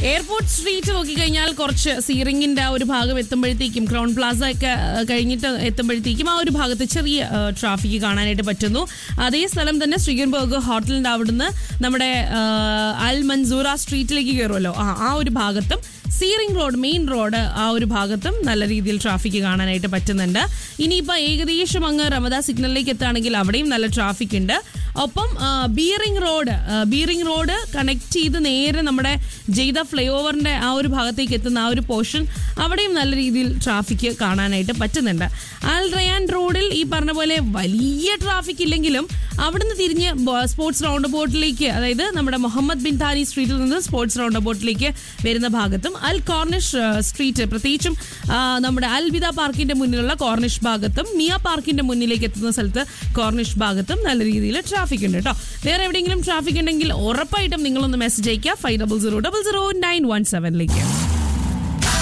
airport street നോക്കിക്കഴിഞ്ഞാൽ കുറച്ച് സീറിംഗിന്റെ ആ ഒരു ഭാഗം എത്തുമ്പോഴത്തേക്കും ക്രൗൺ പ്ലാസ ഒക്കെ ആ, കഴിഞ്ഞിട്ട് എത്തുമ്പോഴത്തേക്കും ആ ഒരു ഭാഗത്ത് ചെറിയ ട്രാഫിക് കാണാനായിട്ട് പറ്റുന്നു അതേ സ്ഥലം തന്നെ ശ്രീകൻബർഗ് ഹോട്ടലിന്റെ അവിടുന്ന് നമ്മുടെ ആ, അൽ മൻസൂറ സ്ട്രീറ്റിലേക്ക് കയറുമല്ലോ ആ ആ ഒരു ഭാഗത്തും സീറിംഗ് റോഡ് മെയിൻ റോഡ് ആ ഒരു ഭാഗത്തും നല്ല രീതിയിൽ ട്രാഫിക് കാണാനായിട്ട് പറ്റുന്നുണ്ട് ഇനിയിപ്പോൾ ഏകദേശം അങ്ങ് റമദ സിഗ്നലിലേക്ക് എത്തുകയാണെങ്കിൽ അവിടെയും നല്ല ട്രാഫിക് ഉണ്ട് ഒപ്പം ആ, ബീറിംഗ് റോഡ് ആ, ബീറിംഗ് റോഡ് കണക്ട് ചെയ്ത് നേരെ നമ്മുടെ ജെയ്ത ഫ്ലൈ ഓവറിന്റെ ആ ഒരു ഭാഗത്തേക്ക് എത്തുന്ന ആ ഒരു പോർഷൻ അവിടെയും നല്ല രീതിയിൽ ട്രാഫിക് കാണാനായിട്ട് പറ്റുന്നുണ്ട് ആൽ റയാൻ റോഡിൽ ഈ പറഞ്ഞ പോലെ വലിയ ട്രാഫിക് ഇല്ലെങ്കിലും അവിടുന്ന് തിരിഞ്ഞ് ബോ- സ്പോർട്സ് റൗണ്ട് ബോട്ടിലേക്ക് അതായത് നമ്മുടെ മുഹമ്മദ് ബിൻ താനി സ്ട്രീറ്റിൽ നിന്ന് സ്പോർട്സ് റൗണ്ട് ബോട്ടിലേക്ക് വരുന്ന ഭാഗത്തും അൽ കോർണിഷ് ആ, സ്ട്രീറ്റ് പ്രത്യേകിച്ചും ആ, നമ്മുടെ അൽ വിദ പാർക്കിന്റെ മുന്നിലുള്ള കോർണിഷ് ഭാഗത്തും മിയ പാർക്കിന്റെ മുന്നിലേക്ക് എത്തുന്ന സ്ഥലത്ത് കോർണിഷ് ഭാഗത്തും നല്ല രീതിയിൽ ട്രാഫിക് ഉണ്ട് കേട്ടോ വേറെ എവിടെയെങ്കിലും ട്രാഫിക് ഉണ്ടെങ്കിൽ ഉറപ്പായിട്ടും നിങ്ങളൊന്ന് മെസ്സേജ് അയക്കുക five double zero double zero nine one സെവനിലേക്ക്